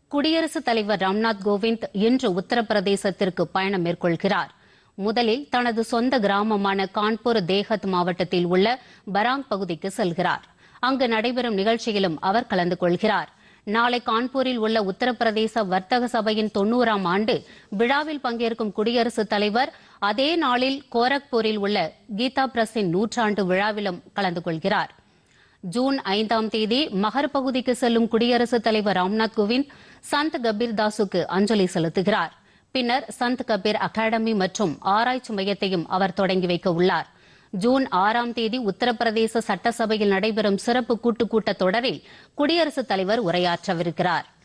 குடியரசுத் தலைவர் ராம்நாத் கோவிந்த் இன்று உத்தரப்பிரதேசத்திற்கு பயணம் மேற்கொள்கிறார் முதலில் தனது சொந்த கிராமமான கான்பூர் தேஹத் மாவட்டத்தில் உள்ள பராங் பகுதிக்கு செல்கிறார் அங்கு நடைபெறும் நிகழ்ச்சியிலும் அவர் கலந்து கொள்கிறார் நாளை கான்பூரில் உள்ள உத்தரப்பிரதேச வர்த்தக சபையின் தொன்னூறாம் ஆண்டு விழாவில் பங்கேற்கும் குடியரசுத் தலைவர் அதே நாளில் கோரக்பூரில் உள்ள கீதா பிரஸின் நூற்றாண்டு விழாவிலும் கலந்து கொள்கிறார் ஜூன் ஐந்தாம் தேதி மகர் பகுதிக்கு செல்லும் குடியரசுத் தலைவர் ராம்நாத் கோவிந்த் சந்த் கபீர் தாஸுக்கு அஞ்சலி செலுத்துகிறார் பின்னர் சந்த் கபீர் அகாடமி மற்றும் ஆராய்ச்சி மையத்தையும் அவர் தொடங்கி வைக்க உள்ளார் ஜூன் ஆறாம் தேதி உத்தரப்பிரதேச சட்டசபையில் நடைபெறும் சிறப்பு கூட்டுக் கூட்டத் தொடரில் குடியரசுத் தலைவர் உரையாற்றவிருக்கிறார்